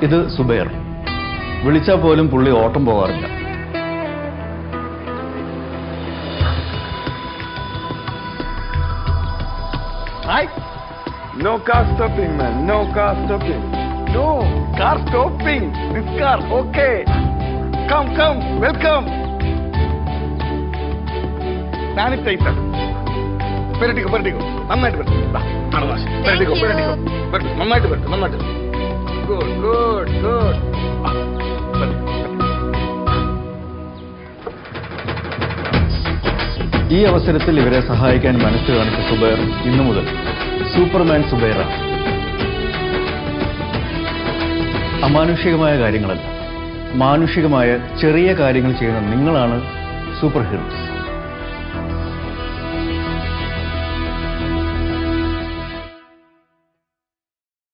ഇത് സുബൈർ വിളിച്ചാൽ പോലും പുള്ളി ഓട്ടം പോകാറില്ല hi No car stopping, man. No car stopping. No car stopping this car okay come come welcome sanitiser പെരട്ടിക്കോ പെരട്ടിക്കോ നന്നായിട്ട് പെരട്ടി പെരട്ടിക്കോ പെരട്ടിക്കോ പെരട്ടി നന്നായിട്ട് പെരട്ടി നന്നായിട്ട് ഗുഡ് ഗുഡ് ഗുഡ് ഈ അവസരത്തിൽ ഇവരെ സഹായിക്കാൻ മനസ്സ് കാണിച്ച സുബൈർ ഇന്നു മുതൽ സൂപ്പർമാൻ സുബൈറാണ് അമാനുഷികമായ കാര്യങ്ങളല്ല മാനുഷികമായ ചെറിയ കാര്യങ്ങൾ ചെയ്യുന്ന നിങ്ങളാണ് സൂപ്പർ ഹീറോസ്